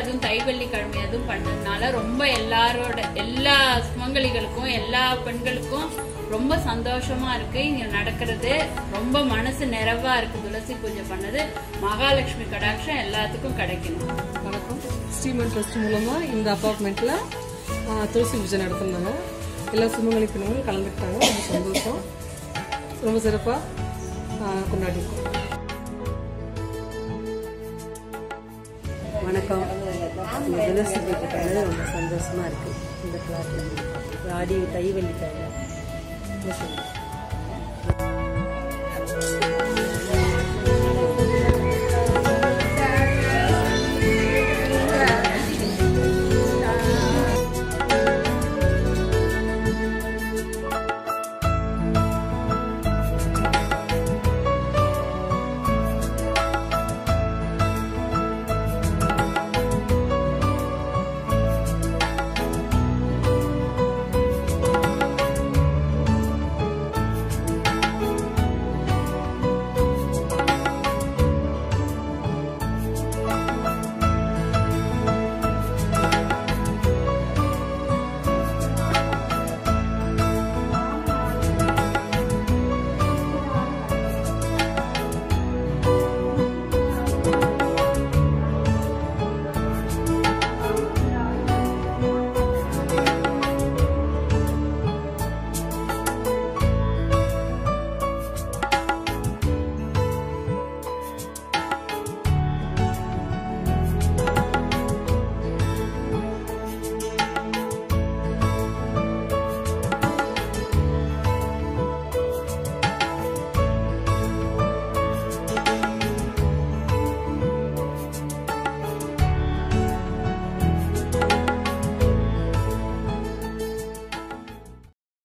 அதுவும் தைவள்ளி கிழமை அதுவும் பண்ணதுனால ரொம்ப எல்லாரோட எல்லா சுமங்கலிகளுக்கும் எல்லா பெண்களுக்கும் ரொம்ப சந்தோஷமா இருக்கு இங்க நடக்கிறது ரொம்ப மனசு நிறைவா இருக்கு துளசி பூஜை பண்ணது மகாலட்சுமி கடாட்சம் எல்லாத்துக்கும் கிடைக்கணும் வணக்கம் ஸ்ரீமன் ட்ரஸ்ட் மூலமா இந்த அப்பார்ட்மெண்ட்ல துளசி பூஜை நடத்தினாங்க எல்லா சுமங்கலி பெண்களும் கலந்துக்கிட்டாங்க ரொம்ப சந்தோஷம் ரொம்ப சிறப்பா ஆஹ் கொண்டாடிருக்கோம் வணக்கம் இந்த துளசி பூஜை பண்ணது ரொம்ப சந்தோஷமா இருக்கு இந்த பிளாட்ல ஆடி தைவள்ளி தைல